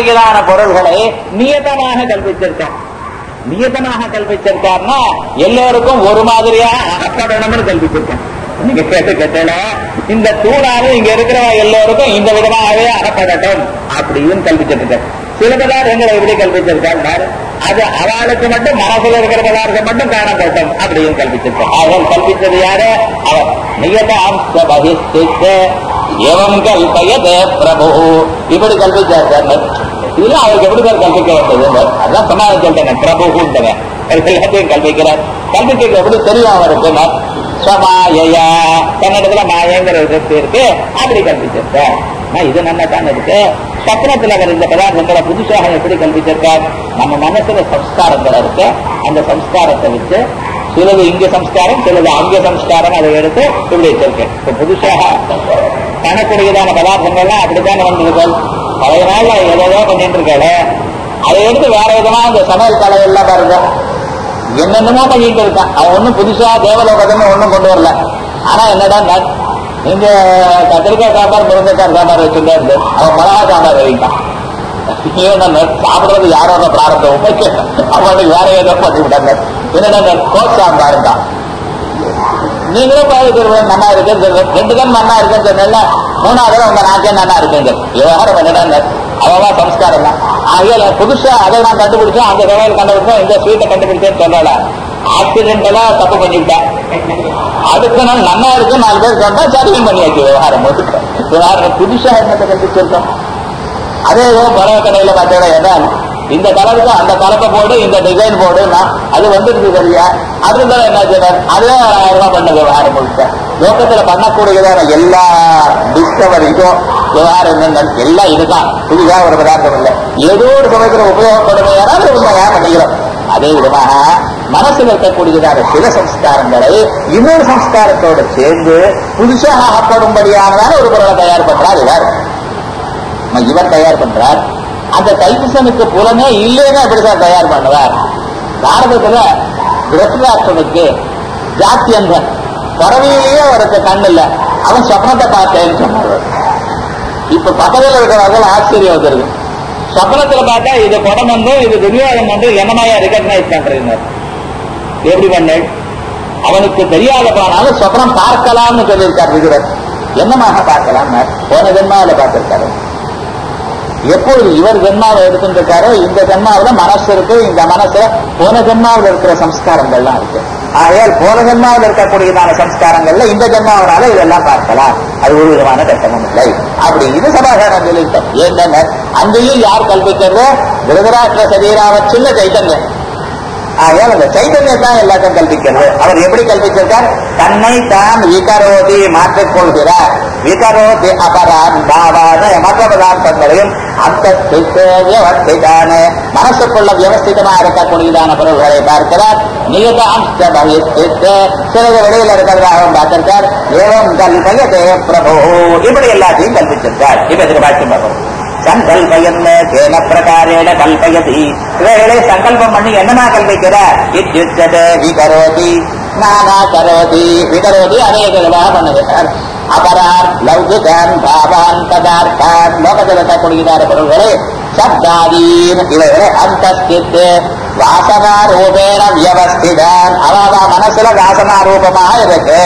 இதான பொருள்களை நியதமாக கல்பிச்சிருக்கான் நியதமாக கல்பிச்சிருக்காருன்னா எல்லோருக்கும் ஒரு மாதிரியா அகப்படணும்னு கல்பிச்சிருக்கான் நீங்க கேட்டு கேட்டல இந்த தூணானு இங்க இருக்கிற எல்லோருக்கும் இந்த விதமாகவே அகப்படட்டும் அப்படின்னு கல்பிச்சிருக்காரு சில பதார்த்தங்களை எப்படி கல்பிச்சிருக்காரு அது அவளுக்கு மட்டும் மனசுல இருக்கிற பதார்த்தம் மட்டும் காணப்பட்டும் அப்படின்னு கல்பிச்சிருக்கார் அவன் கல்பிச்சது யாரு அவர் நியத அம்ச பகிஷ்டித்த எவம் கல்பயதே பிரபு இப்படி கல்பிச்சார் சார் இதுல அவருக்கு எப்படி சார் கல்பிக்க வேண்டியது அதான் சொன்னாங்க சொல்றேன் பிரபுன்றவன் எல்லாத்தையும் கல்பிக்கிறார் கல்பிக்க எப்படி தெரியும் அவருக்கு ஸ்வமாயா கன்னடத்துல மாயங்கிற விதத்து இருக்கு அப்படி கல்பிச்சிருக்கார் ஆனா இது நம்ம தான் இருக்கு சக்கரத்துல வர இந்த பதார்த்தங்களை புதுசாக எப்படி கல்பிச்சிருக்கார் நம்ம மனசுல சம்ஸ்காரங்கள் இருக்கு அந்த சம்ஸ்காரத்தை வச்சு சிலது இங்க சம்ஸ்காரம் சிலது அங்க சம்ஸ்காரம் அதை எடுத்து இப்படி வச்சிருக்கேன் இப்ப புதுசாக காணக்கூடியதான பதார்த்தங்கள்லாம் அப்படித்தானே வந்திருக்கோம் பழைய நாள்ல ஏதோ பண்ணிட்டு இருக்காரு அதை எடுத்து வேற விதமா அந்த சமையல் கலை எல்லாம் பாருங்க என்னென்னமோ பண்ணிட்டு இருக்கான் அவன் ஒண்ணும் புதுசா தேவலோகத்துன்னு ஒண்ணும் கொண்டு வரல ஆனா என்னடா நட் நீங்க கத்திரிக்காய் சாம்பார் முருங்கைக்காய் சாம்பார் வச்சுட்டே இருந்து அவன் மிளகா சாம்பார் வைப்பான் இவன் நட் சாப்பிடுறது யாரோட பிராரத்தம் அவனுக்கு வேற ஏதோ பண்ணி விட்டாங்க என்னடா கோட் சாம்பார் தான் நீங்களும் பாதிக்கிறவங்க நல்லா இருக்கு ரெண்டு கண் நல்லா இருக்குன்னு சொன்னல மூணாவது உங்க நாக்கே நல்லா இருக்குங்க விவகாரம் பண்ணிட்டாங்க அவன் சம்ஸ்காரம் தான் ஆகையில புதுசா அதை நான் கண்டுபிடிச்சோம் அந்த சமையல் கண்டுபிடிச்சோம் இந்த ஸ்வீட்டை கண்டுபிடிச்சேன்னு சொல்லல ஆக்சிடென்டலா தப்பு பண்ணிவிட்டேன் அதுக்கு நான் நல்லா இருக்கு நாலு பேர் சொன்னா சரியும் பண்ணியாச்சு விவகாரம் முழுக்க. விவகாரம் புதுசா என்னத்தை கண்டுபிடிச்சிருக்கோம் அதே ஏதோ பறவை கடையில பார்த்தீங்கன்னா எதான் இந்த கலருக்கு அந்த கலப்பை போடு இந்த டிசைன் போடுன்னா அது வந்துருக்கு சரியா அதுதான் என்ன செய்யறாரு அதே ஆயிரம் ரூபாய் பண்ண விவகாரம் முழுக்க லோகத்துல பண்ணக்கூடியதான எல்லா டிஸ்கவரிக்கும் விவகாரம் என்னென்ன எல்லாம் இதுதான் புதிதா ஒரு பதார்த்தம் இல்லை ஏதோ ஒரு சமயத்துல உபயோகப்படுமே யாராவது உண்மையா பண்ணிக்கிறோம் அதே விதமாக மனசில் இருக்கக்கூடியதான சில சம்ஸ்காரங்களை இன்னொரு சம்ஸ்காரத்தோடு சேர்ந்து புதுசாக ஆகப்படும்படியானதான ஒரு பொருளை தயார் பண்றார் இவர் நம்ம இவர் தயார் பண்றார் அந்த தைப்பூசனுக்கு புலனே இல்லைன்னா எப்படி சார் தயார் பண்ணுவார் பாரதத்துல திருஷ்டாட்சனுக்கு ஜாத்தியந்தன் பறவையிலேயே அவருக்கு கண் இல்ல அவன் சொப்னத்தை பார்த்தேன்னு சொன்னார் இப்ப பக்கத்துல இருக்கிறவர்கள் ஆச்சரியம் வந்துருது சொப்னத்துல பார்த்தா இது படம் வந்து இது துரியோகம் வந்து என்னமாயா ரெகக்னைஸ் பண்றீங்க எப்படி பண்ணு அவனுக்கு தெரியாத போனாலும் சொப்னம் பார்க்கலாம்னு சொல்லியிருக்கார் விதுரர் என்னமாக பார்க்கலாம் போன ஜென்மாவில பார்த்திருக்காரு எப்பொழுது இவர் ஜென்மாவை எடுத்துருக்காரோ இந்த ஜென்மாவில மனசு இருக்கு இந்த மனசுல போன ஜென்மாவில் இருக்கிற சம்ஸ்காரங்கள்லாம் இருக்கு ஆகையால் போன ஜென்மாவில் இருக்கக்கூடியதான சம்ஸ்காரங்கள்ல இந்த ஜென்மாவனால இதெல்லாம் பார்க்கலாம் அது ஒரு விதமான கட்டமும் இல்லை அப்படி இது சமாதானம் சொல்லிட்டோம் ஏன்னா அங்கேயும் யார் கல்பிக்கிறது திருதராஷ்டிர சரீராவ சின்ன சைத்தன்யம் ஆகையால் அந்த சைத்தன்யம் தான் எல்லாத்தையும் கல்பிக்கிறது அவர் எப்படி கல்பிச்சிருக்கார் தன்னை தான் விகரோதி மாற்றிக்கொள்கிறார் விகரோதி அபரான் பாவான மற்ற பதார்த்தங்களையும் அந்த வியவஸ்திதான மனசுக்குள்ள வியவஸ்திதமா இருக்கக்கூடியதான பொருள்களை பார்க்கிறார் நியதாம்ச பகிஷ்டித்து சிலது வெளியில இருக்கிறதாகவும் பார்த்திருக்கார் ஏவம் கல்பயதே பிரபு இப்படி எல்லாத்தையும் கல்பிச்சிருக்கார் இப்ப இதுக்கு பாட்சியம் பார்ப்போம் சங்கல்பயன் கேன பிரகாரேன கல்பயதி இவைகளை சங்கல்பம் பண்ணி என்னமா கல்பிக்கிறார் இத்யுச்சதே விகரோதி நானா கரோதி விகரோதி அநேகமாக பண்ணுகிறார் அபரார் லௌகிகான் பாவான் பதார்த்தான் லோகத்தில் இருக்கக்கூடியதான பொருள்களை சப்தாதீன் இவைகளை அந்தஸ்தித்து வாசனா ரூபேன வியவஸ்திதான் அவாவா மனசுல வாசனா ரூபமாக இருக்கு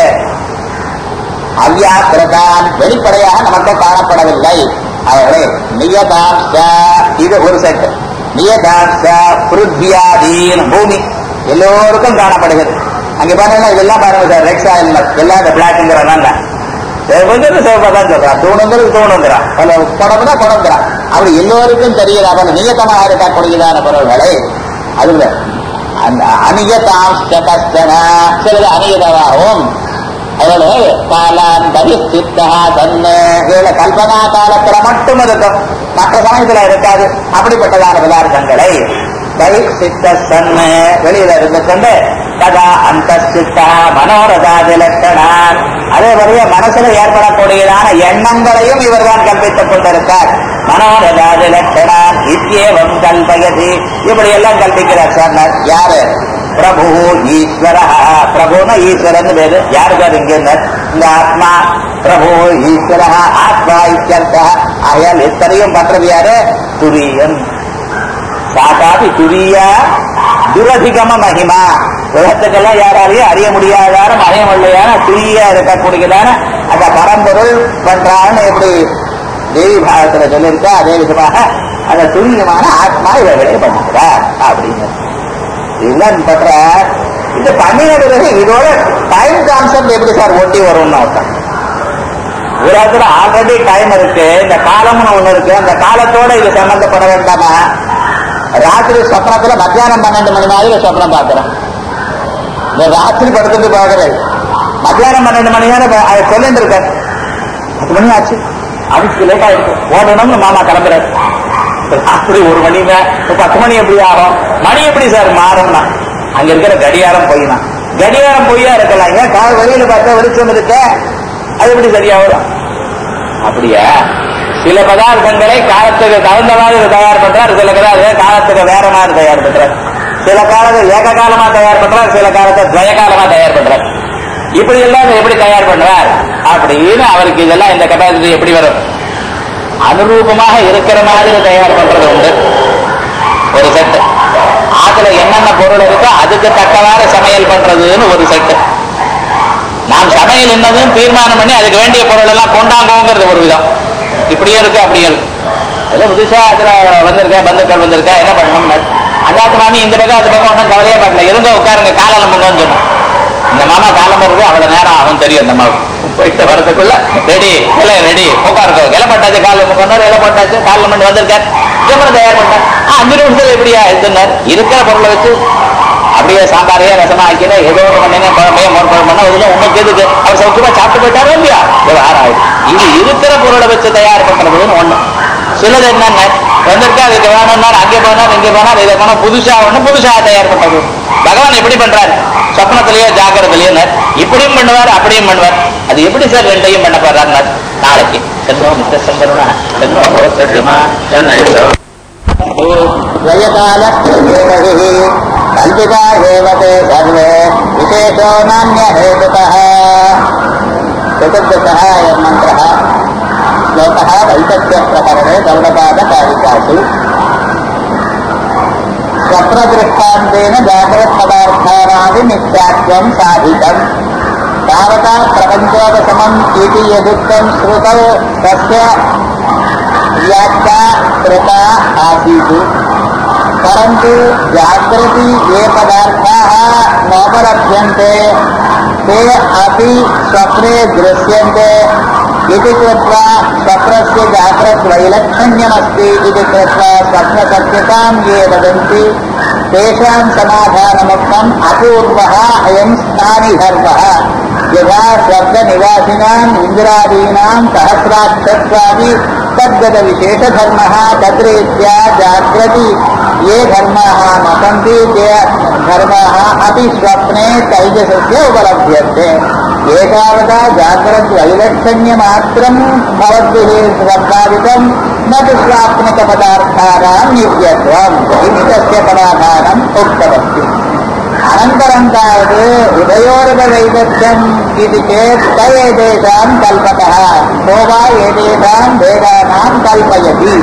அவ்யாக்கிரதான் வெளிப்படையாக நமக்கு காணப்படவில்லை அவர்களே நியதாம்ச இது ஒரு செட் நியதாம்ச பிருத்வியாதீன் பூமி எல்லோருக்கும் காணப்படுகிறது அங்க பாருங்க இதெல்லாம் பாருங்க சார் ரெட் சாயில் எல்லாம் இந்த பிளாக்ங்கிறனால கொஞ்சம் சிவப்பா தான் சொல்றான் தூணுங்கிறது தூணுங்கிறான் பல குடம்னா குடங்கிறான் அப்படி எல்லோருக்கும் தெரியுது அவன் நியத்தமாக இருக்கக்கூடியதான பொருள்களை அதுல அந்த அநியதாம்ச கஷ்டன சிலது அநியதமாகவும் அதோட காலான் பகிஷ்டித்தா தன்னு இதுல கல்பனா காலத்துல மட்டும் இருக்கும் மற்ற சமயத்துல இருக்காது அப்படிப்பட்டதான பதார்த்தங்களை பகிஷ்டித்த சன்னு வெளியில இருந்து கொண்டு ததா அந்த சித்தா மனோரதாதி லட்சணான் அதே போலவே மனசுல ஏற்படக்கூடியதான எண்ணங்களையும் இவர்தான் கற்பித்துக் கொண்டிருக்கார் மனோரஜாத லட்சணான் இத்தியேவம் கல்பயதி இப்படி எல்லாம் கல்பிக்கிறார் சொன்னார் யாரு பிரபு ஈஸ்வர பிரபுன ஈஸ்வரன் பேரு யாரு பேர் இங்க இருந்தார்? இந்த ஆத்மா பிரபு ஈஸ்வர ஆத்மா இத்தியர்த்த ஆயால் எத்தனையும் பண்றது யாரு துரியன் சாகாதி துரிய துரதிகம மகிமா உலகத்துக்கெல்லாம் யாராலையும் அறிய முடியாதான மயமுள்ளையான துரியா இருக்கக்கூடியதான அந்த பரம்பொருள் பண்றான்னு எப்படி தேவி பாகத்துல சொல்லியிருக்கா அதே விதமாக அந்த துரியமான ஆத்மா இவர்களே பண்ணுகிறார் அப்படின்னு இதுதான் பண்ற இது பண்ணின பிறகு இதோட டைம் கான்செப்ட் எப்படி சார் ஒட்டி வரும்னு அர்த்தம் உலகத்துல ஆல்ரெடி டைம் இருக்கு இந்த காலம்னு ஒண்ணு இருக்கு அந்த காலத்தோட இது சம்பந்தப்பட வேண்டாமா ராத்திரி சொப்னத்துல மத்தியானம் பன்னெண்டு மணி மாதிரி சொப்னம் பார்க்கிறேன் இந்த ராத்திரி படுத்துட்டு பார்க்கிறேன் மத்தியானம் பன்னெண்டு மணி நேரம் அதை சொல்லிட்டு இருக்கேன் பத்து மணி ஆச்சு அதுக்கு லேட் ஆயிருக்கு ஓடணும்னு மாமா கிளம்புறாரு ராத்திரி ஒரு மணி தான் இப்ப பத்து மணி எப்படி ஆகும் மணி எப்படி சார் மாறும்னா அங்க இருக்கிற கடியாரம் பொய்னா கடியாரம் பொய்யா இருக்கலாம் ஏன் கால் வெளியில பார்த்தா வெளிச்சம் இருக்க அது எப்படி சரியா வரும் அப்படியா சில பதார்த்தங்களை காலத்துக்கு தகுந்த மாதிரி தயார் பண்றார் சில பதார்த்த காலத்துக்கு வேற மாதிரி தயார் பண்றார் சில காலத்தை ஏக காலமா தயார் பண்றார் சில காலத்தை துவய காலமா தயார் பண்றார் இப்படி எல்லாம் இதை எப்படி தயார் பண்றார் அப்படின்னு அவருக்கு இதெல்லாம் இந்த கெப்பாசிட்டி எப்படி வரும் அனுரூபமாக இருக்கிற மாதிரி தயார் பண்றது உண்டு ஒரு செட்டு அதுல என்னென்ன பொருள் இருக்கோ அதுக்கு தக்கவாறு சமையல் பண்றதுன்னு ஒரு செட்டு நாம் சமையல் என்னதுன்னு தீர்மானம் பண்ணி அதுக்கு வேண்டிய பொருள் எல்லாம் கொண்டாங்கோங்கிறது ஒரு விதம் இப்படியும் இருக்கு அப்படியும் இருக்கு அதுல புதுசா அதுல வந்திருக்க பந்துக்கள் வந்திருக்கா என்ன பண்ணணும் அந்தாத்து மாமி இந்த பக்கம் அந்த பக்கம் ஒன்றும் கவலையே பண்ணல இருங்க உட்காருங்க காலம் முங்கன்னு சொன்னோம் இந்த மாமா காலம் வருது அவ்வளவு நேரம் ஆகும் தெரியும் இந்த மாவு போயிட்டு வரதுக்குள்ள ரெடி இல்ல ரெடி உட்காருங்க இலை போட்டாச்சு காலில் முக்கணும் இலை போட்டாச்சு காலில் மணி வந்திருக்கார் ஜம்மன் தயார் பண்ணார் ஆ, அஞ்சு நிமிஷத்துல எப்படியா இருந்தார் இருக்கிற பொருளை வச்சு அப்படியே சாம்பாரையே ரசமா ஆக்கினா ஏதோ ஒரு பண்ணீங்க குழம்பையே மோர் குழம்பு பண்ணா இதுல உங்களுக்கு எதுக்கு அவர் சௌக்கியமா சாப்பிட்டு போயிட்டாரோ இல்லையா விவகாரம் ஆயிடும் இது இருக்கிற பொருளை வச்சு தயார் பண்றதுன்னு ஒண்ணு சிலது என்னங்க வந்திருக்கு அதுக்கு வேணும்னார் அங்கே போனார் இங்கே போனார் இதை போனா புதுசா ஒண்ணு புதுசா தயார் பண்றது பகவான் எப்படி பண்றாரு சொப்னத்திலேயோ ஜாக்கிரத்திலேயோ இப்படியும் பண்ணுவார் அப்படியும் பண்ணுவார் அது எப்படி சார் ரெண்டையும் பண்ண போறாருனார் நாளைக்கு சென்றோம் மித்த சம்பரமா சென்றோம் செல்லுமா சென்னை द्वयकालक्षेमभिः कल्पिता एव ते सर्वे विशेषो नान्यहेतुतः चतुर्दशः अयं मन्त्रः श्लोकः वैतथ्यप्रकरणे गौडपादकारिकासु स्वप्रदृष्टान्तेन जाग्रत्पदार्थानादि नित्यात्वं साधितम् तावता प्रपञ्चोपशमम् इति यदुक्तं श्रुतौ तस्य व्याख्या कृता आसीत् परन्तु जागृति ये पदार्थाः नोपलभ्यन्ते ते अपि स्वप्ने दृश्यन्ते इति कृत्वा स्वप्नस्य जाग्रद्वैलक्षण्यमस्ति इति कृत्वा स्वप्नसत्यतां ये वदन्ति तेषां समाधानमुक्तम् अपूर्वः अयं स्नानिधर्मः यदा स्वप्ननिवासिनाम् इन्द्रादीनां सहस्राक्षत्वादि तद्गतविशेषधर्मः तद्रीत्या जाग्रति ये धर्माः न सन्ति ते धर्माः अपि स्वप्ने तैजसस्य उपलभ्यन्ते एतावता जाग्रद्वैलक्षण्यमात्रं भवद्भिः सम्पादितं न तु स्वाप्निकपदार्थानां नित्यत्वम् इति तस्य समाधानम् उक्तमस्ति अनन्तरं तावत् उभयोरुपवैदग्ध्यम् इति चेत् स एतेषां कल्पतः को वा एतेषां वेदानां कल्पयति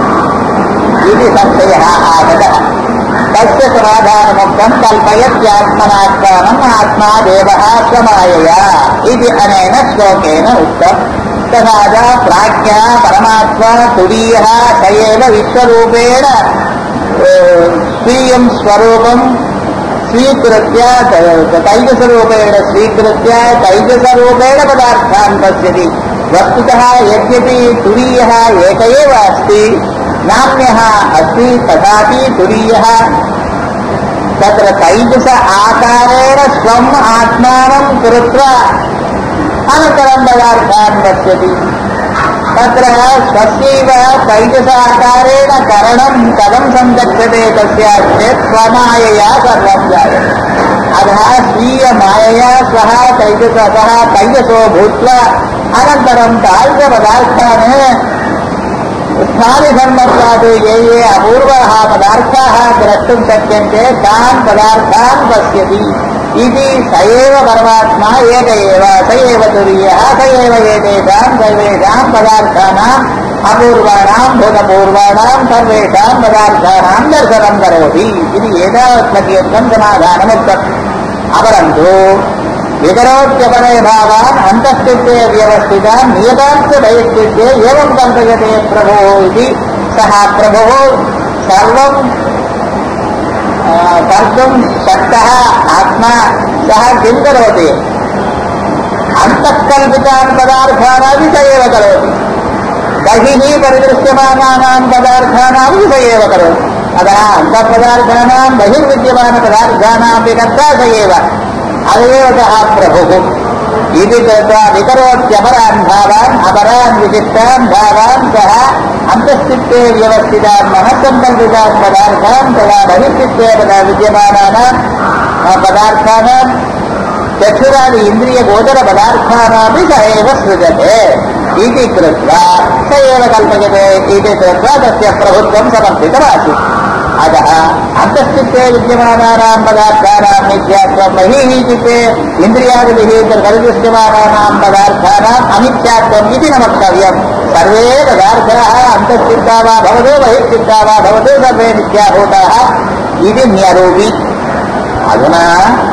इति संशयः आगतः तस्य समाधानमुक्तं कल्पयत्यात्मनात्मानम् आत्मा देवः स्वमायया इति अनेन श्लोकेन उक्तम् तथा च प्राज्ञा परमात्मा तुरीयः स एव विश्वरूपेण अ, स्वीयं स्वरूपं स्वीकृत्य त- तैजसरूपेण स्वीकृत्य तैजसरूपेण पदार्थान् पश्यति वस्तुतः यद्यपि तुरीयः एक एव अस्ति नान्यः अस्ति तथापि तुरीयः तत्र तैजस आकारेण स्वम् आत्मानं कृत्वा अनन्तरं पदार्थान् पश्यति तत्र स्वस्यैव तैजसाकारेण करणं कथं सञ्चक्षते तस्य चेत् स्वमायया सर्वं जायते अतः स्वीय मायया सह तैजसः तैजसो भूत्वा अनन्तरं तादृशपदार्थान् स्थानिधर्मत्वात् ये ये अपूर्वाः पदार्थाः द्रष्टुं शक्यन्ते तान् पदार्थान् पश्यति इति स एव परमात्मा एक एव स एव तुरीयः स एव एतेषां सर्वेषां पदार्थानाम् अपूर्वाणां भूतपूर्वाणां सर्वेषां पदार्थानां दर्शनं करोति इति एतावत्पर्यन्तं समाधानमुक्तम् अपरन्तु विकरोत्यपरे भावान् अन्तःस्थिते व्यवस्थितान् नियतांश्च भयस्थिते एवं कल्पयते प्रभुः इति सः प्रभुः सर्वं आ, कर्तुं शक्तः आत्मा सः किं करोति अन्तःकल्पितान् पदार्थानापि स एव करोति बहिः परिदृश्यमानानां पदार्थानामपि स एव करोति अतः अन्तःपदार्थानां बहिर्विद्यमानपदार्थानामपि कर्ता स एव अदेव सः प्रभुः इति कृत्वा विकरोत्यपरान् भावान् अपरान् विशिष्टान् भावान् सः अन्तःस्थिते व्यवस्थितान् मनःसम्बन्धितान् पदार्थान् तदा बहिर्चित्ते पदा विद्यमानानां अ, पदार्थानां चक्षुरादि इन्द्रियगोचरपदार्थानापि स एव सृजते इति कृत्वा स एव कल्पयते इति कृत्वा तस्य प्रभुत्वं समर्पितमासीत् अतः अन्तःस्थिते विद्यमानानां पदार्थानां मिथ्यात्वं बहिः चित्ते इन्द्रियादिभिः परिदृश्यमानानां पदार्थानाम् अमिथ्यात्वम् इति न वक्तव्यम् सर्वे पदार्थाः अन्तःस्थिता वा भवतु बहिर्चित्ता वा भवतु सर्वे मिथ्याभूताः इति न्यरूपि अधुना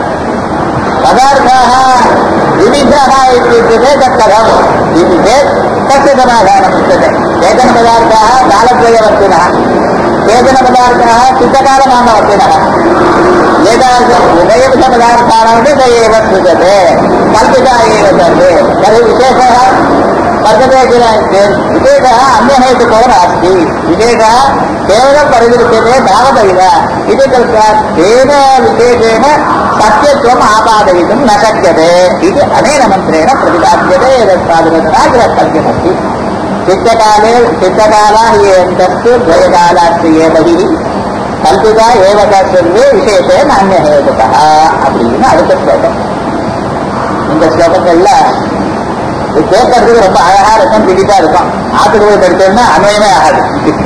पदार्थाः विविधाः इत्युच्यते तत्कथम् इति चेत् तस्य समाधानम् उच्यते केचन पदार्थाः कालद्वयवर्तिनः केचन पदार्थाः चित्तकालमानवर्तिनः एतादृश उभयविधपदार्थानामपि स एव सृजते कल्पिता एव सर्वे तर्हि विशेषः वर्तते किल चेत् विशेषः अन्यहेतुको नास्ति विशेषः केवलं परिदृश्यते तावदैव इति कृत्वा तेन विशेषेण सत्यत्वम् आपादयितुं न शक्यते इति अनेन मन्त्रेण प्रतिपाद्यते एतत्साधनतः गृहस्थव्यमस्ति चित्तकाले चित्तकाला हि अन्तस्तु द्वयकालास्तु ये बहिः கல்பிதா ஏவதா சொல்லி விசேஷே நானியஹேதுகா அப்படின்னு அடுத்த ஸ்லோகம் இந்த ஸ்லோகங்கள்ல இது கேட்கறதுக்கு ரொம்ப அழகா இருக்கும் பிடிப்பா இருக்கும் ஆத்துக்கு போய் படிச்சோம்னா அன்வயமே ஆகாது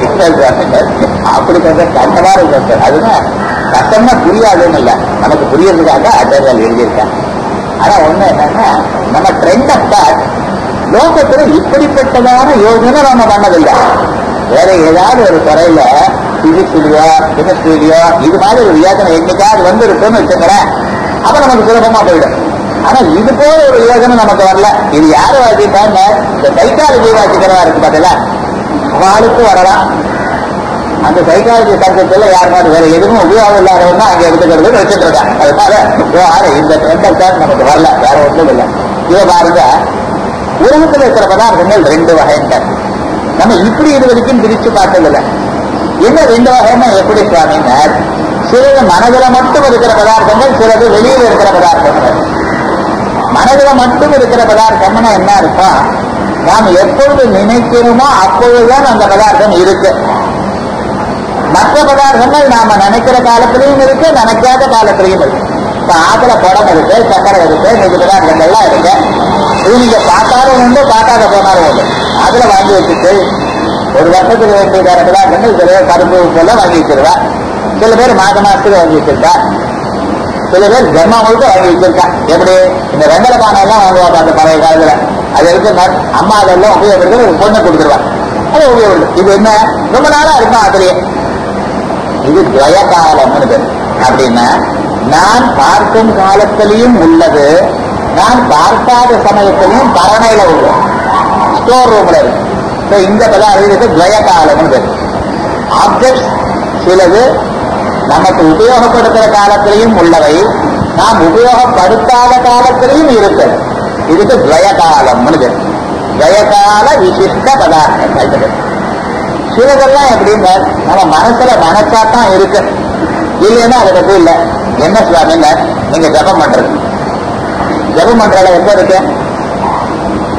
அப்படி கொஞ்சம் கஷ்டமா இருக்கும் அதுதான் கஷ்டம்னா புரியாதுன்னு இல்லை நமக்கு புரியறதுக்காக ஆச்சாரியால் எழுதியிருக்காங்க ஆனா ஒண்ணு என்னன்னா நம்ம ட்ரெண்ட் ஆஃப் லோகத்துல இப்படிப்பட்டதான யோசனை நம்ம பண்ணதில்லை வேற ஏதாவது ஒரு துறையில பிசிக்ஸ்லயோ கெமிஸ்ட்ரியிலயோ இது மாதிரி ஒரு யோசனை என்னைக்காவது வந்து இருக்குன்னு வச்சுக்கிறேன் அப்ப நமக்கு சுலபமா போயிடும் ஆனா இது போல ஒரு யோசனை நமக்கு வரல இது யாரு வாசிப்பாங்க இந்த சைக்காலஜி வாசிக்கிறவா இருக்கு பார்த்தல அவளுக்கு வரலாம் அந்த சைக்காலஜி தர்க்கத்துல யார் மாதிரி வேற எதுவும் உபயோகம் இல்லாதவங்க அங்க எடுத்துக்கிறது வச்சுட்டு இருக்காங்க அதனால ஓ, ஆறு இந்த ட்ரெண்ட் தான் நமக்கு வரல வேற ஒன்றும் இல்லை இதை பாருங்க உலகத்துல இருக்கிற பதார்த்தங்கள் ரெண்டு வகைன்றார் நம்ம இப்படி இது வரைக்கும் பிரிச்சு பார்த்ததில்ல என்ன ரெண்டு வகைன்னா எப்படி சுவாமினார் சிலது மனதுல மட்டும் இருக்கிற பதார்த்தங்கள் சிலது வெளியில இருக்கிற பதார்த்தங்கள் மனதுல மட்டும் இருக்கிற பதார்த்தம்னா என்ன இருக்கும் நாம் எப்பொழுது நினைக்கிறோமோ அப்பொழுதுதான் அந்த பதார்த்தம் இருக்கு மற்ற பதார்த்தங்கள் நாம நினைக்கிற காலத்திலையும் இருக்கு நினைக்காத காலத்திலையும் இருக்கு இப்ப ஆத்துல குடம் இருக்கு சக்கரை இருக்கு இன்னைக்கு பதார்த்தங்கள்லாம் இருக்கு இது நீங்க பார்த்தாலும் உண்டு பார்க்காத போனாலும் உண்டு அதுல வாங்கி வச்சுட்டு ஒரு வருஷத்துக்கு வேண்டியதான பதார்த்தங்கள் சில பேர் கரும்பு போல வாங்கி வச்சிருவா சில பேர் மாத மாசத்துக்கு வாங்கி வச்சிருக்கா சில பேர் ஜென்மா முழுக்க வாங்கி வச்சிருக்கா எப்படி இந்த வெங்கல பானை எல்லாம் வாங்குவாங்க அந்த பழைய காலத்துல அது எடுத்து நட்- அம்மா அதெல்லாம் உபயோகப்படுத்தி ஒரு பொண்ணை கொடுத்துருவா அது உபயோகம் இது என்ன ரொம்ப நாளா இருக்கும் அதுலயே இது துவய காலம்னு பேரு. அப்படின்னா நான் பார்க்கும் காலத்திலையும் உள்ளது நான் பார்க்காத சமயத்திலையும் பரணையில உள்ளது ஸ்டோர் ரூம்ல இருக்கு So, இந்த பதார்த்தம் இதுக்கு துவய காலம்னு பேரு ஆப்ஜெக்ட்ஸ் சிலது நமக்கு உபயோகப்படுத்துற காலத்திலையும் உள்ளவை நாம் உபயோகப்படுத்தாத காலத்திலையும் இருக்குது இதுக்கு துவய காலம்னு பேரு துவயகால விசிஷ்ட பதார்த்தங்கள் பேரு. சிலதெல்லாம் எப்படின்னா நம்ம மனசுல மனசாத்தான் இருக்கு இல்லைன்னா அதை பத்தி இல்ல என்ன சுவாமிங்க நீங்க ஜபம் பண்றது ஜபம் பண்றதுல எங்க இருக்கு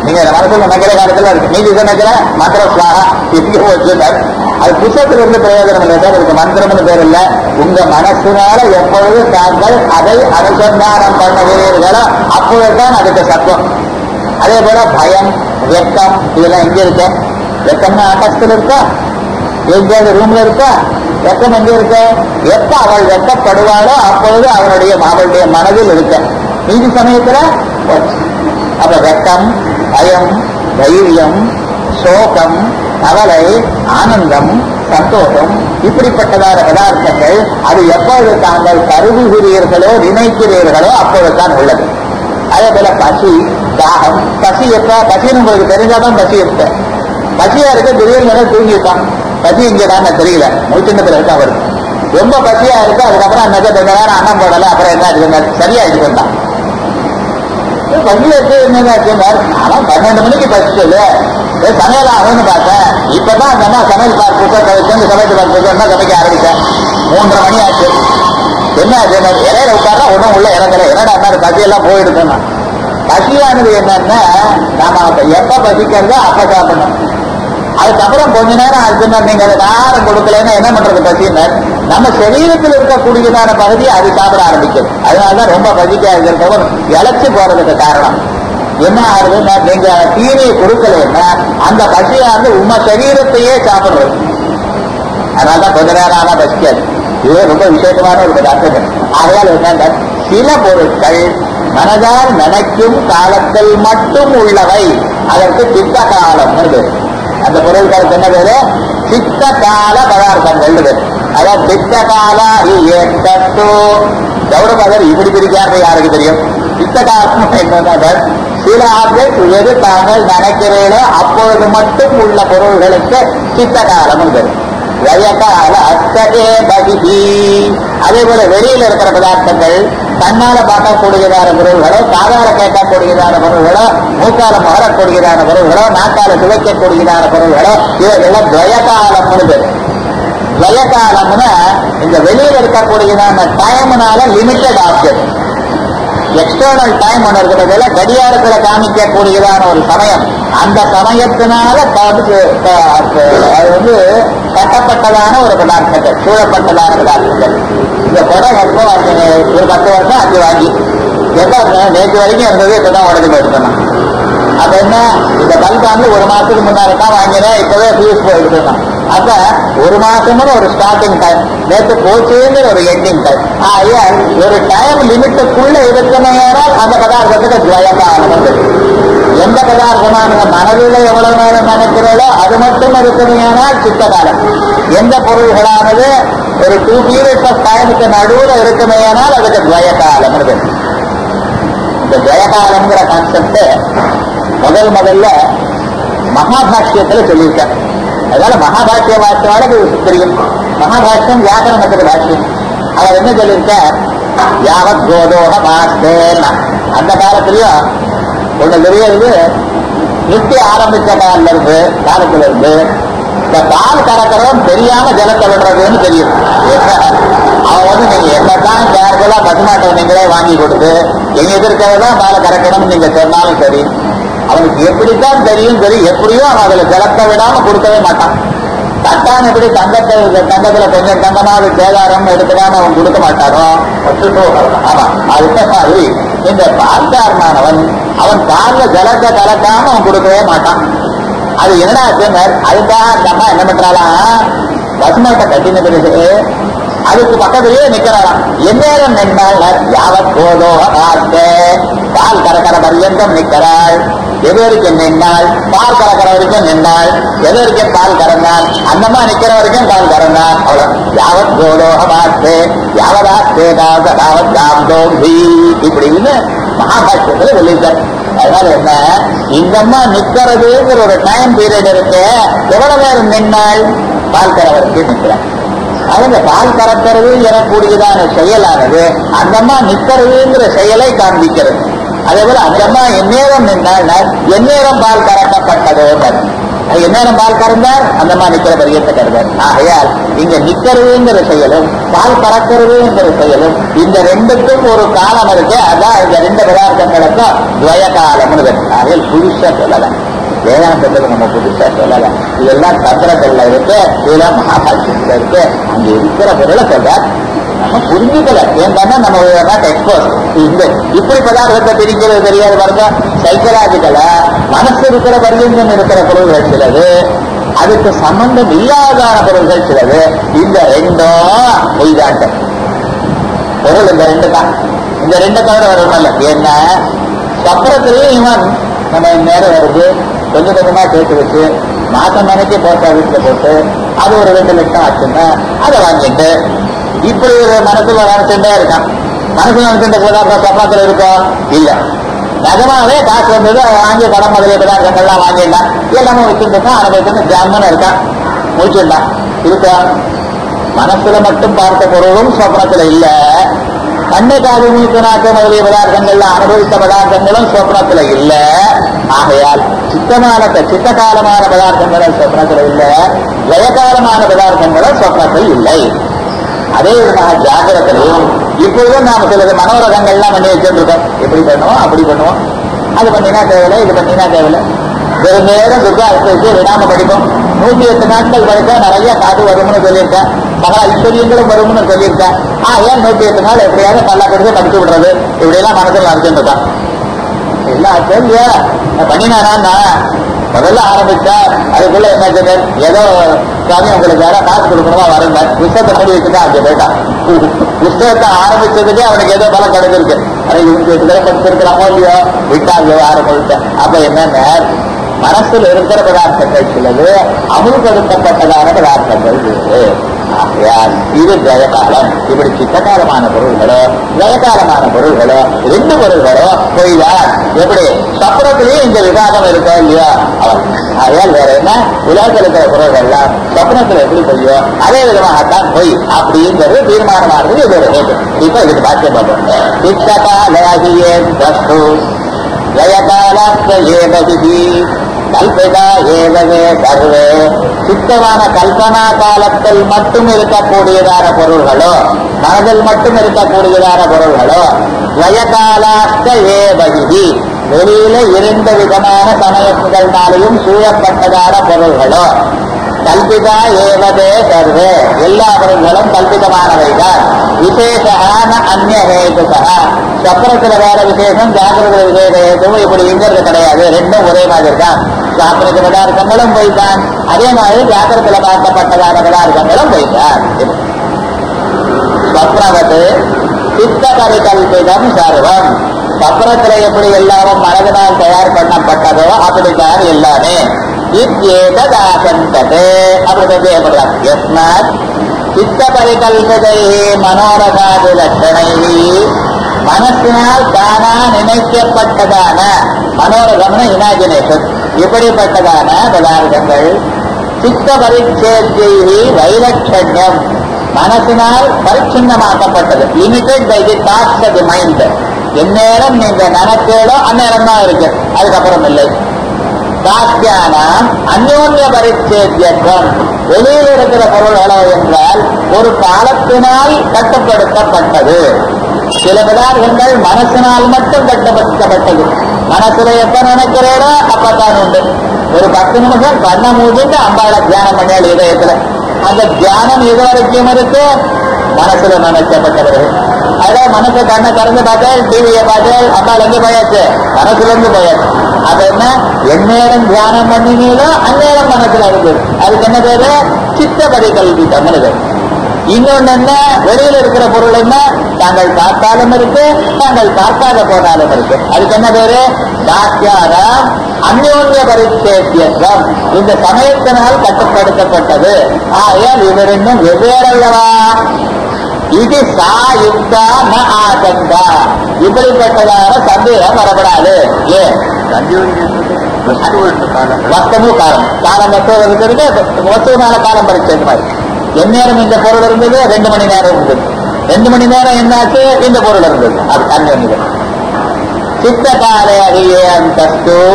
நீங்க மனசுல நினைக்கிற காலத்துல இருக்கு மீதி சமயத்துல மந்திர சுவாகா எங்க வச்சுட்டார் அது புத்தகத்துல இருந்து பிரயோஜனம் இல்லை சார் இதுக்கு மந்திரம்னு பேர் இல்ல உங்க மனசுனால எப்பொழுது தாங்கள் அதை அனுசந்தானம் பண்ணுகிறீர்களோ அப்பொழுதுதான் அதுக்கு சத்துவம் அதே போல பயம் வெக்கம் இதெல்லாம் எங்க இருக்கு வெக்கம்னா ஆகாசத்துல இருக்கா எங்கேயாவது ரூம்ல இருக்கா வெக்கம் எங்க இருக்கு எப்ப அவள் வெக்கப்படுவாளோ அப்பொழுது அவனுடைய அவளுடைய மனதில் இருக்க மீதி சமயத்துல போச்சு. அப்ப வெக்கம் பயம் தைரியம் சோகம் கவலை ஆனந்தம் சந்தோஷம் இப்படிப்பட்டதான பதார்த்தங்கள் அது எப்பொழுது தாங்கள் கருதுகிறீர்களோ நினைக்கிறீர்களோ அப்பொழுதுதான் உள்ளது அதே போல பசி தாகம் பசி எப்ப பசின்னு உங்களுக்கு தெரிஞ்சாதான் பசி இருக்கு பசியா இருக்க திடீர்னு ஏதோ தூங்கிட்டான் பசி இங்கதான்னு தெரியல மூச்சின்னத்துல இருக்கா அவருக்கு ரொம்ப பசியா இருக்கு அதுக்கப்புறம் அன்னைக்கு ரெண்டு நேரம் அன்னம் போடல அப்புறம் என்ன ஆச்சு சரியா இது பண்ணான் பசியா இருக்கு என்னதாச்சு அவன் பன்னெண்டு மணிக்கு பசிச்சது ஏ, சமையல் ஆகும்னு பார்த்தேன் இப்பதான் அந்த அம்மா சமையல் பார்த்து புத்தகத்தை வச்சு சமையல் பார்த்து என்ன சமைக்க ஆரம்பிச்சேன் மூன்றரை மணி ஆச்சு என்ன ஆச்சு நான் இலையில உட்கார்ந்தா ஒண்ணும் உள்ள இறங்கல என்னடா அண்ணா பசியெல்லாம் போயிடுதுன்னா பசியானது என்னன்னா நாம அப்ப எப்ப பசிக்கிறதோ அப்ப சாப்பிடணும் அதுக்கப்புறம் கொஞ்ச நேரம் ஆச்சுன்னா நீங்க அதுக்கு ஆகாரம் கொடுக்கலன்னா என்ன பண்றது பசின்னு நம்ம சரீரத்தில் இருக்கக்கூடியதான பகுதியை அது சாப்பிட ஆரம்பிக்குது அதனாலதான் ரொம்ப பசிக்காக இருக்கிறவங்க இழைச்சு போறதுக்கு காரணம் என்ன ஆகுதுன்னா நீங்க தீனியை கொடுக்கலன்னா அந்த பசியானது உங்க சரீரத்தையே சாப்பிடுறது அதனாலதான் கொஞ்ச நேரம் ஆனா பசிக்காது இது ரொம்ப விசேஷமான ஒரு பதார்த்தம் ஆகையால் என்னங்க சில பொருட்கள் மனதால் நினைக்கும் காலத்தில் மட்டும் உள்ளவை அதற்கு சித்த காலம் அந்த பொருட்களுக்கு என்ன பேரு சித்த கால பதார்த்தங்கள் பேரு அதான் சித்த காலா ஏற்றோ கௌரவதர் இப்படி பிரிக்காரு யாருக்கு தெரியும் சித்த காலம் என்னன்னா சில ஆப்ஜெக்ட் எது தாங்கள் நினைக்கிறீர்களோ அப்பொழுது மட்டும் உள்ள பொருள்களுக்கு சித்த காலம் பேரு வயகால அத்தகே பகிஹி அதே போல வெளியில இருக்கிற பதார்த்தங்கள் கண்ணால பார்க்கக்கூடியதான பொருள்களோ காதால கேட்கக்கூடியதான பொருள்களோ மூக்கால முகரக்கூடியதான பொருள்களோ நாக்கால சுவைக்கக்கூடியதான பொருள்களோ இவைகள்லாம் துவயகாலம் பேர் துவயகாலம்னா இந்த வெளியில இருக்கக்கூடியதான டைம்னால லிமிட்டட் ஆப்ஜெக்ட் எக்ஸ்டர்னல் டைம் ஒன்று இருக்கிறதுல கடியாரத்துல காமிக்கக்கூடியதான ஒரு சமயம் அந்த சமயத்தினால வந்து அது வந்து கட்டப்பட்டதான ஒரு பதார்த்தங்கள் சூழப்பட்டதான பதார்த்தங்கள் இந்த படம் எப்போ வாங்கினீங்க? ஒரு பத்து வருஷம் அஞ்சு வாங்கி எப்போ நேற்று வரைக்கும் இருந்தது இப்பதான் உடனே போயிட்டு அப்ப என்ன இந்த பல்ப் வந்து ஒரு மாசத்துக்கு முன்னாடி தான் வாங்கினேன் இப்பவே ஃபியூஸ் போயிட்டு அப்ப ஒரு மாசம்னு ஒரு ஸ்டார்டிங் டைம் நேற்று போச்சுங்கிற ஒரு எண்டிங் டைம் ஆகிய ஒரு டைம் லிமிட்டுக்குள்ள இருக்கணும்னால் அந்த பதார்த்தத்துக்கு துவயகாலம் எந்த பதார்த்தமான மனதில் எவ்வளவு நேரம் நினைக்கிறதோ அது மட்டும் இருக்கணும்னால் சித்த காலம் எந்த பொருள்களானது ஒரு டூ பீரியட்ஸ் ஆஃப் டைமுக்கு நடுவில் இருக்குமேயானால் அதுக்கு துவயகாலம் இருக்கு இந்த ஜெயகாலம்ங்கிற கான்செப்ட் முதல் முதல்ல மகாபாஷ்யத்துல சொல்லியிருக்கார் அதனால மகாபாஷ்ய வாக்கியோட இது தெரியும் மகாபாஷ்யம் வியாக்கரணத்துக்கு பாஷ்யம் அவர் என்ன சொல்லியிருக்கார் யாவத் கோதோக பாஸ்தேன்னா அந்த காலத்திலயும் ஒண்ணு தெரியாது நிறுத்தி ஆரம்பிச்ச காலில் இருந்து காலத்துல இருந்து இந்த பால் கறக்கிறவன் தெரியாம ஜலத்தை விடுறதுன்னு தெரியும் என்ன? அவன் வந்து நீங்க என்னதான் கேர்ஃபுல்லா பசுமாட்டை நீங்களே வாங்கி கொடுத்து எங்க எதிர்க்கிறதான் பாலை கறக்கணும்னு நீங்க சொன்னாலும் சரி அவனுக்கு எப்படித்தான் தெரியும் சரி எப்படியோ அவன் அதுல ஜலத்தை விடாம கொடுக்கவே மாட்டான் தட்டான் எப்படி தங்கத்தை தங்கத்துல கொஞ்சம் தங்கமாவது சேதாரம் எடுத்துக்காம அவன் கொடுக்க மாட்டானோ ஆமா அதுக்கு மாதிரி இந்த பால்காரனானவன் அவன் பால்ல ஜலத்தை கலக்காம அவன் கொடுக்கவே மாட்டான் அது என்னடா ஆச்சுன்னார் அதுக்காக அந்த அம்மா என்ன பண்றாளாம் பசுமாட்டை கட்டின பிறகு அதுக்கு பக்கத்திலேயே நிக்கிறாளாம் எந்நேரம் நின்றாள் யாவத் போதோ பார்த்து பால் கறக்கிற பர்யந்தம் நிற்கிறாள் எது வரைக்கும் நின்றாள் பால் கறக்கிற வரைக்கும் நின்றாள் எது வரைக்கும் பால் கறந்தாள் அந்தம்மா நிக்கிற வரைக்கும் பால் கறந்தாள் அவ்வளவு யாவத் போதோ பார்த்து யாவதாஸ்தே தாவத் தாப்தோபி இப்படின்னு மகாபாஷ்யத்துல சொல்லியிருக்காரு அதனால என்ன இந்த அம்மா நிக்கிறதுங்கிற ஒரு டைம் பீரியட் இருக்கு எவ்வளவு நேரம் நின்னால் பால் கற வரைக்கும் நிற்கிறார் அவங்க பால் கறக்கிறது எனக்கூடியதான செயலானது அந்த அம்மா நிக்கிறதுங்கிற செயலை காண்பிக்கிறது அதே போல அந்த அம்மா எந்நேரம் நின்னால் எந்நேரம் பால் கறக்கப்பட்டதோ அது எந்நேரம் பால் கறந்தார் அந்த மாதிரி நிக்கிற பரியத்தை கருதார் ஆகையால் இங்க நிக்கிறதுங்கிற செயலும் பால் கறக்கிறதுங்கிற செயலும் இந்த ரெண்டுக்கும் ஒரு காலம் இருக்கு அதான் இந்த ரெண்டு பதார்த்தங்களுக்கும் துவய காலம்னு இருக்கு. ஆகையால் புதுசா சொல்லலாம் வேதாந்தத்துக்கு நம்ம புதுசா சொல்லல இதெல்லாம் தந்திரங்கள்ல இருக்கு இதெல்லாம் மகாபாஷ்யத்துல இருக்கு அங்க இருக்கிற பொருளை சொல்றார் நம்ம புரிஞ்சுக்கல ஏன்னா நம்ம நாட் எக்ஸ்போஸ் இந்த இப்படி பதார்த்தத்தை பிரிக்கிறது தெரியாது பாருங்க சைக்கலாஜிக்கலா மனசு இருக்கிற பரியந்தம் இருக்கிற பொருள்கள் சிலது அதுக்கு சம்பந்தம் இல்லாதான பொருள்கள் சிலது இந்த ரெண்டும் பொய்தாட்டம் பொருள் இந்த ரெண்டு தான் இந்த ரெண்டு தவிர வரணும்ல ஏன்னா சப்பரத்திலேயே இவன் நம்ம நேரம் வருது கொஞ்சம் கொஞ்சமா சேர்த்து வச்சு மாசம் மணிக்கு போட்டா வீட்டுல போட்டு அது ஒரு ரெண்டு லட்சம் ஆச்சுன்னா அதை வாங்கிட்டு இப்படி ஒரு மனசுல நினைச்சுட்டே இருக்கான் மனசுல நினைச்சுட்டு போதா சப்பரத்துல இருக்கோம் இல்ல நிஜமாவே காசு வந்தது அதை வாங்கி கடன் முதலிய பதார்த்தங்கள்லாம் வாங்கிட்டான் எல்லாமே வச்சுட்டு இருக்கான் அனுபவிச்சு ஜாமன் இருக்கான் முடிச்சுட்டான் இருக்கா மனசுல மட்டும் பார்த்த பொருளும் சொப்னத்துல இல்ல கண்ணை காது மூக்கு நாக்கு முதலிய பதார்த்தங்கள்ல அனுபவித்த பதார்த்தங்களும் சொப்னத்துல இல்ல ஆகையால் சித்தமான சித்த காலமான பதார்த்தங்களும் சொப்னத்துல இல்ல ஜெயகாலமான பதார்த்தங்களும் சொப்னத்தில் இல்லை அதே விதமாக ஜாகிரத்திலையும் இப்பொழுதும் நாம சிலது மனோரகங்கள்லாம் பண்ணி வச்சுருக்கோம் எப்படி பண்ணுவோம் அப்படி பண்ணுவோம் அது பண்ணினா தேவையில்லை இது பண்ணினா தேவையில்லை வெறும் நேரம் துர்கா வச்சு விடாம படிப்போம் நூத்தி எட்டு நாட்கள் படித்தா நிறைய காது வரும்னு சொல்லியிருக்கேன் சகல ஐஸ்வர்யங்களும் வரும்னு சொல்லியிருக்கேன் ஆ ஏன் நூத்தி எட்டு நாள் எப்படியாவது நல்லா படிச்சு படிச்சு விடுறது இப்படி எல்லாம் மனசுல நினைச்சுட்டு இருக்கான் எல்லாம் சரியா பண்ணினானா முதல்ல ஆரம்பிச்சா அதுக்குள்ள என்ன சொன்னார் ஏதோ சாமி உங்களுக்கு வேற காசு கொடுக்கணுமா வரல புஸ்தகத்தை மூடி வச்சுட்டா அங்கே போயிட்டான் புஸ்தகத்தை ஆரம்பிச்சதுக்கே அவனுக்கு ஏதோ பலம் கிடைச்சிருக்கு அதை இவங்க எட்டு தடவை படிச்சிருக்கலாமோ இல்லையோ விட்டாங்க ஆரம்பிச்சு அப்ப என்னன்னா மனசுல இருக்கிற பதார்த்தங்கள் சிலது அமுல்படுத்தப்பட்டதான பதார்த்தங்கள் வேறு ஆகையால் இது ஜெயகாலம் இப்படி சித்தகாலமான பொருள்களோ ஜெயகாலமான பொருள்களோ ரெண்டு பொருள்களோ பொய்தான் எப்படி சப்னத்திலேயே இந்த விவாதம் இருக்கா இல்லையா அவன் ஆகையால் வேற என்ன உலகத்தில் இருக்கிற பொருள்கள்லாம் சொப்னத்துல எப்படி பொய்யோ அதே விதமாகத்தான் பொய் அப்படிங்கிறது தீர்மானமானது இது ஒரு ஹேது இப்ப இதுக்கு பாக்கியம் பார்ப்போம் சித்தகாலாகியே தஸ்து ஜெயகாலாத்த ஏவதி கல்பிதா ஏவவே சர்வே சித்தமான கல்பனா காலத்தில் மட்டும் இருக்கக்கூடியதான பொருள்களோ மனதில் மட்டும் இருக்கக்கூடியதான பொருள்களோ வயகாலாஸ்த ஏவதி வெளியில இரண்டு விதமான சமயங்கள்னாலையும் சூழப்பட்டதான பொருள்களோ கல்பிதா ஏவதே சர்வே எல்லா பொருள்களும் கல்பிதமானவைதான் விசேஷான அந்நிய ஹேதுகா சக்கரத்துல வேற விசேஷம் ஜாகிரத விசேஷ ஹேதுவும் இப்படி இங்கிறது கிடையாது ரெண்டும் ஒரே மாதிரி தான் சாப்பிடுற பதார்த்தங்களும் போய்தான் அதே மாதிரி ஜாக்கிரத்துல பார்க்கப்பட்டதான பதார்த்தங்களும் போய்தான் ஸ்வப்னவது சித்த பரிகல்பிதம் சர்வம் சப்னத்துல எப்படி எல்லாமும் மனதினால் தயார் பண்ணப்பட்டதோ அப்படித்தான் எல்லாமே இத்யேததாசந்ததே அப்படி சந்தேகப்படுறார் யஸ்மாத் சித்த பரிகல்பிதை மனோரகாதி லட்சணை மனசினால் தானா நினைக்கப்பட்டதான மனோரகம்னு இமேஜினேஷன் இப்படிப்பட்டதான பதார்த்தங்கள் சித்த பரிச்சேத்தியை வைலட்சண்யம் மனசினால் பரிச்சின்னமாக்கப்பட்டது limited by the thoughts of the mind எந்நேரம் நீங்க நினைச்சேடோ அந்நேரம் தான் இருக்கு அதுக்கப்புறம் இல்லை தாக்கியானம் அந்யோன்ய பரிச்சேத்தியத்துவம் வெளியில் இருக்கிற பொருள்களோ என்றால் ஒரு காலத்தினால் கட்டுப்படுத்தப்பட்டது சில பதார்த்தங்கள் மனசினால் மட்டும் கட்டுப்படுத்தப்பட்டது மனசுல எப்ப நினைக்கிறேனோ அப்பதான் உண்டு ஒரு பத்து நிமிஷம் கண்ணை மூடிட்டு அம்பாளை தியானம் பண்ணியாள் இதயத்துல அந்த தியானம் இது வரைக்கும் இருக்கு மனசுல நினைக்கப்பட்டவர்கள் அதான் மனசு கண்ணை திறந்து பார்த்தேன் டிவியை பார்த்தேன் அம்பாள் எங்க போயாச்சு மனசுல இருந்து போயாச்சு அது என்ன எந்நேரம் தியானம் பண்ணினீங்களோ அந்நேரம் மனசுல இருக்கு அதுக்கு என்ன பேரு சித்தபடி கல்வி தமிழ் இன்னொன்னு என்ன வெளியில இருக்கிற பொருள் என்ன தாங்கள் பார்த்தாலும் இருக்கு தாங்கள் பார்க்காத போனாலும் இருக்கு அதுக்கு என்ன பேரு தாக்கியாரம் அந்யோன்ய பரிச்சேத்தியம் இந்த சமயத்தினால் கட்டுப்படுத்தப்பட்டது ஆகையால் இவர் இன்னும் வெவ்வேறல்லவா இது சா யுக்தா ந ஆசங்கா இப்படிப்பட்டதான சந்தேகம் வரப்படாது ஏன் வஸ்தமு காலம் காலம் வஸ்து இருக்கிறது வஸ்துனால காலம் பரிச்சேது மாதிரி எந்நேரம் இந்த பொருள் இருந்தது ரெண்டு மணி நேரம் இருந்தது ரெண்டு மணி நேரம் என்னாச்சு இந்த பொருள் இருந்தது அது அந்நியம் சித்த காலே அறியே அந்தஸ்து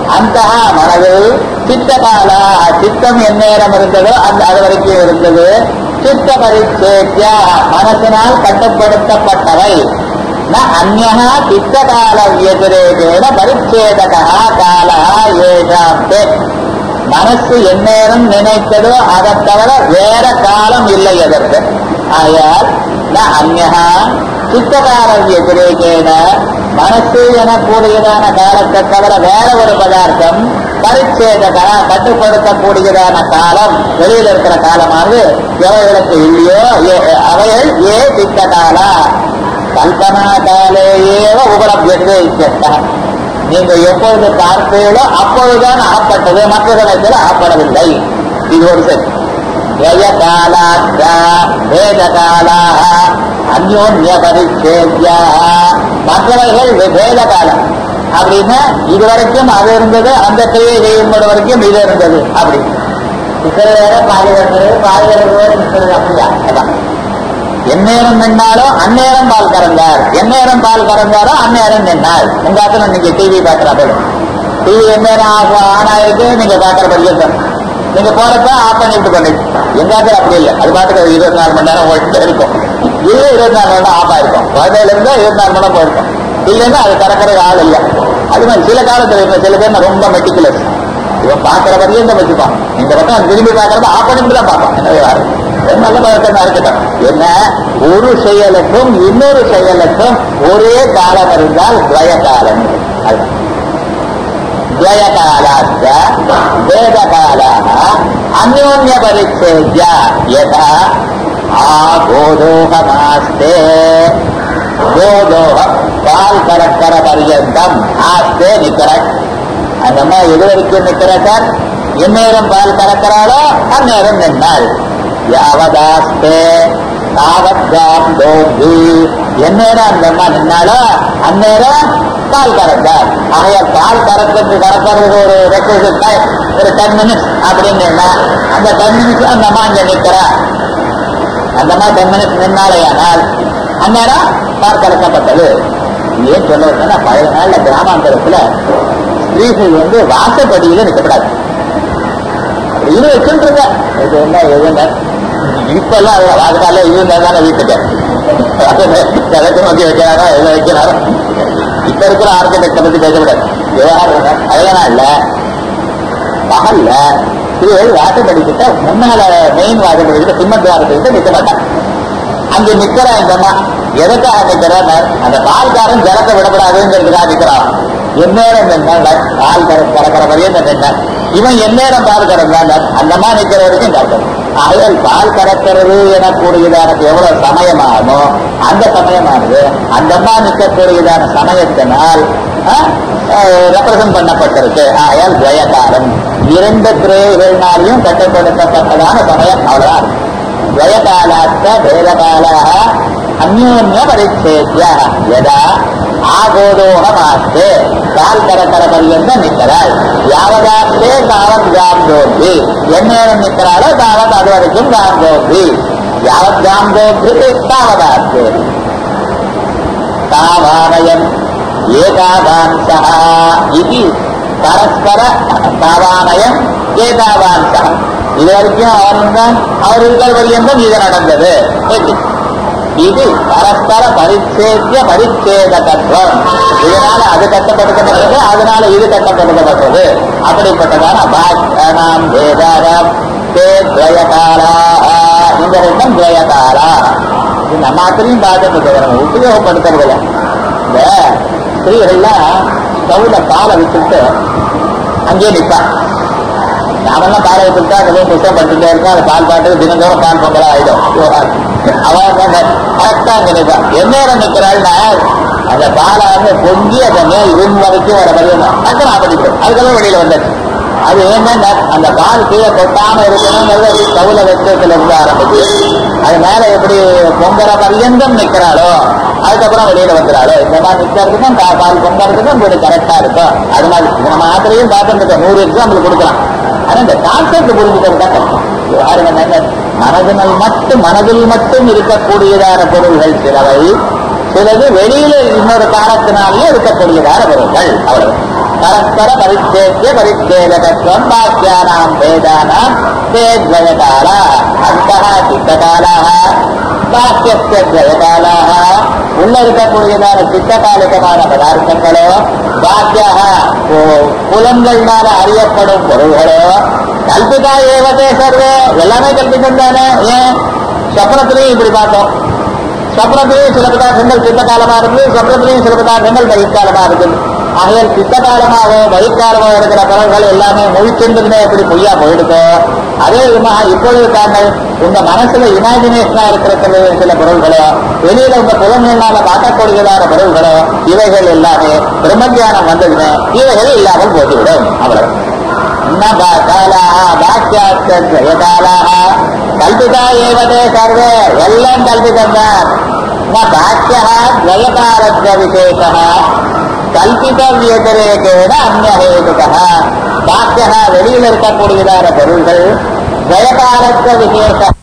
அந்த மனதில் சித்தகால சித்தம் எந்நேரம் இருந்ததோ அந்த அது வரைக்கும் இருந்தது சித்த பரிச்சேத்தியா மனசினால் கட்டுப்படுத்தப்பட்டவை ந அந்நா சித்தகால வியதிரேகேன பரிச்சேதகா காலா ஏஷாம் தே. மனசு எந்நேரம் நினைத்ததோ அதை தவிர வேற காலம் இல்லை அதற்கு ஆயால் ந அந்நா சித்தகால வியதிரேகேன மனசு எனக்கூடியதான காலத்தை தவிர வேற ஒரு பதார்த்தம் பரிச்சேதகா கட்டுப்படுத்தக்கூடியதான காலம் வெளியில இருக்கிற காலமானது எவைகளுக்கு இல்லையோ ஏ- அவைகள் ஏ சித்த காலா கல்பனா காலேயேவ உபலபியது இத்தியர்த்தம் நீங்க எப்பொழுது பார்த்தீர்களோ அப்பொழுதுதான் ஆப்பட்டது மற்ற சமயத்தில் ஆப்படவில்லை இது ஒரு சரி ஜய காலாச்சா வேத காலாக அந்யோன்ய பரிச்சேத்யா மற்றவர்கள் வேத காலம் அப்படின்னா இது வரைக்கும் அது இருந்தது அந்த கிரியை செய்யும் வரைக்கும் இது இருந்தது அப்படி சித்திர வேற பாதி வருகிறது பாதி வருகிறது நிற்கிறது அப்படியா அதான் எந்நேரம் நின்னாலோ அந்நேரம் பால் கறந்தார் எந்நேரம் பால் கறந்தாரோ அந்நேரம் நின்னாள் உங்காத்துல நீங்க டிவி பாக்குறா போல டிவி எந்நேரம் ஆஃப் ஆன் ஆயிருக்கு நீங்க பாக்குற பட்சம் நீங்க போறப்ப ஆஃப் பண்ணிட்டு பண்ணிட்டு எங்காத்துல அப்படி இல்லை அது பாட்டுக்கு இருபத்தி நாலு மணி நேரம் ஓடிட்டு இருக்கும் இது இருபத்தி நாலு மணி நேரம் ஆஃப் ஆயிருக்கும் குழந்தையில இருந்தா இருபத்தி நாலு மணி நேரம் போயிருக்கும் இல்லைன்னா அது கறக்கிற ஆள் இல்லை அது மாதிரி சில காலத்துல இருக்க சில பேர் ரொம்ப மெட்டிகுலஸ் இவன் பாக்குற வரையும் தான் வச்சுப்பான் இந்த பக்கம் திரும்பி பாக்குறப்ப ஆஃப் பண்ணிட்டு தான் பார்ப்பான் என்ன விவகாரம்? இது நல்ல பழக்கமா இருக்கட்டும் என்ன ஒரு செயலுக்கும் இன்னொரு செயலுக்கும் ஒரே காலம் இருந்தால் துவய காலம் அதுதான் துவய காலாச்ச வேத காலாக அந்யோன்ய பரிச்சேத்ய யதா ஆகோதோகமாஸ்தே கோதோக பால் கரக்கர பரியந்தம் ஆஸ்தே நிக்கிறட் அந்த அம்மா எது வரைக்கும் நிக்கிற சார் எந்நேரம் பால் கறக்கிறாளோ அந்நேரம் நின்றாள் யாவதாஸ்தே தாவத்காம் தோம்பி எந்நேரம் அந்த அம்மா நின்னாலோ அந்நேரம் பால் கறந்தார் ஆகைய பால் கறக்கிறது கறக்கிறது ஒரு ரெக்வஸ்ட் டைம் ஒரு டென் மினிட்ஸ் அப்படின்னு அந்த டென் மினிட்ஸ் அந்த அம்மா இங்க நிக்கிறா அந்த அம்மா டென் மினிட்ஸ் நின்னாலேயானால் அந்நேரம் பால் கறக்கப்பட்டது ஏன் சொல்ல வரேன்னா பழைய நாள்ல கிராமாந்தரத்துல ஸ்திரீகள் வந்து வாசப்படியில நிற்கப்படாது இது வச்சுருங்க இது என்ன எதுங்க இப்ப எல்லாம் அதுல வாசக்கால இருந்தா தானே வீட்டுக்கு கிழக்கு நோக்கி வைக்கிறாரோ எதை வைக்கிறாரோ இப்ப இருக்கிற ஆர்கிடெக்ட பத்தி பேசக்கூடாது விவகாரம் அதெல்லாம் இல்ல பகல்ல ஸ்திரீகள் வாசப்படிக்கிட்ட முன்னால மெயின் வாசப்படிக்கிட்ட சிம்மத்வாரத்துக்கிட்ட நிற்க மாட்டாங்க அங்க நிக்கிற இந்த அம்மா எதுக்காக நிக்கிறார் அந்த பால்காரன் ஜலத்தை விடப்படாதுங்கிறதுக்காக நிக்கிறான் எந்நேரம் நின்றால் பால் கற கறக்கிற வரையும் நின்றார் இவன் எந்நேரம் பால் கறந்தான் அந்த அம்மா நிக்கிற வரைக்கும் கறக்கிறது ஆகையால் பால் கறக்கிறது எனக்கூடியதான எவ்வளவு சமயமாகுமோ அந்த சமயமானது அந்த அம்மா நிற்கக்கூடியதான சமயத்தினால் ரெப்ரசன்ட் பண்ணப்பட்டிருக்கு ஆகையால் ஜெயகாலம் இரண்டு கிரேகள்னாலையும் கட்டுப்படுத்தப்பட்டதான சமயம் அவ்வளவுதான் द्वयकालाश्च भेदकालाः अन्योन्यपरिच्छेद्यः यदा आगोदोहमास्ते काल्करकरपर्यन्तं निकराल् यावदास्ते तावत् गाम्भोद्धि எந்நேரம் நிற்கிறாளோ தாவத் அது வரைக்கும் காம்போத்தி யாவத் காம்போத்தி தாவதாஸ்து தாவானயம் ஏகாவான்சः இது பரஸ்பர தாவானயம் ஏகாவான்சः இது வரைக்கும் அவன் தான் அவர் இருக்கிற பரியந்தம் இது நடந்தது எப்படி? இது பரஸ்பர பரிச்சேத்திய பரிச்சேத தத்துவம் இதனால அது கட்டப்படுத்தப்பட்டது அதனால இது கட்டப்படுத்தப்பட்டது அப்படிப்பட்டதான பாக்யானாம் வேதாரம் தே துவயகாலா இந்த ரெண்டும் துவயகாலா இது நம்ம ஆத்திரையும் பார்த்துட்டு நம்ம உபயோகப்படுத்துறதில்ல இந்த ஸ்திரீகள்லாம் ஸ்டவ்ல பாலை விட்டுட்டு அங்கேயே நிற்பான் நாமெல்லாம் பாலை விட்டுட்டா அதுவும் புத்தகம் படிச்சுட்டே இருக்கோம் அது பால் பாட்டு தினந்தோறும் பால் பொங்கலா ஆயிடும் அவன் கரெக்டா அங்க நிற்பான் எந்நேரம் நிற்கிறாள்னா அந்த பாலை வந்து பொங்கி அந்த மேல் ரூம் வரைக்கும் வர வரையும் டக்குனு ஆப்படிக்கும் அதுக்கெல்லாம் வெளியில வந்தாச்சு அது ஏன்னா அந்த பால் கீழே கொட்டாம இருக்கணுங்கிறது ஸ்டவ்ல வச்சதுல இருந்து ஆரம்பிச்சு அது மேல எப்படி பொங்கற பர்யந்தம் நிக்கிறாளோ அதுக்கப்புறம் வெளியில வந்துடாளோ இந்த மாதிரி நிக்கிறதுக்கும் பா- பால் பொங்கறதுக்கும் உங்களுக்கு கரெக்டா இருக்கும் அது மாதிரி இது நம்ம ஆத்திரையும் பார்த்துட்டு இருக்கோம் நூறு எக்ஸாம்பிள் கொடுக்கலாம் ஆனா இந்த கான்செப்ட் புரிஞ்சுக்கிறது தான் கஷ்டம். யாருங்க நல்ல மனதினால் மட்டும் மனதில் மட்டும் இருக்கக்கூடியதான பொருள்கள் சிலவை சிலது வெளியில இன்னொரு காரணத்தினாலேயே இருக்கக்கூடியதான பொருள்கள் அவ்வளவு பரஸ்பர பரிச்சேத்திய பரிச்சேதகத்துவம் வாக்கியானாம் வேதானாம் ते द्वयकाला अन्तः चित्तकालाः வாக்கியஸ்ய துவயகாலாக உள்ள இருக்கக்கூடியதான சித்தகாலிகமான பதார்த்தங்களோ வாக்கியாக புலன்கள்னால அறியப்படும் பொருள்களோ கல்பிதா ஏவதே சர்வே எல்லாமே கல்பிதம் தானே ஏன் சொப்னத்திலையும் இப்படி பார்த்தோம் சொப்னத்திலையும் சில பதார்த்தங்கள் சித்த காலமா இருக்கு சொப்னத்திலையும் சில பதார்த்தங்கள் வயிற்காலமா இருக்கு ஆகையால் சித்த காலமாவோ வயிற்காலமோ இருக்கிற பலன்கள் எல்லாமே முழிச்சிருந்ததுமே எப்படி பொய்யா போயிடுதோ அதே விதமாக இப்பொழுது தாங்கள் உங்க மனசுல இமேஜினேஷனா இருக்கிற சில சில பொருள்களோ வெளியில உங்க புலன்களால பார்க்கக்கூடியதான பொருள்களோ இவைகள் எல்லாமே பிரம்மஞானம் வந்ததுமே இவைகள் இல்லாமல் போட்டுவிடும் அவ்வளவு न कालाः वाक्यार्थद्वयकालाः कल्पिता एव ते सर्वे எல்லாம் கல்பிதம் தான் न वाक्यः द्वयकालत्वविशेषः கல்பித வியதிரேகேன அந்நஹேதுகः வாக்கியः வெளியில் இருக்கக்கூடியதான பொருள்கள் துவயகாலத்துவ விசேஷ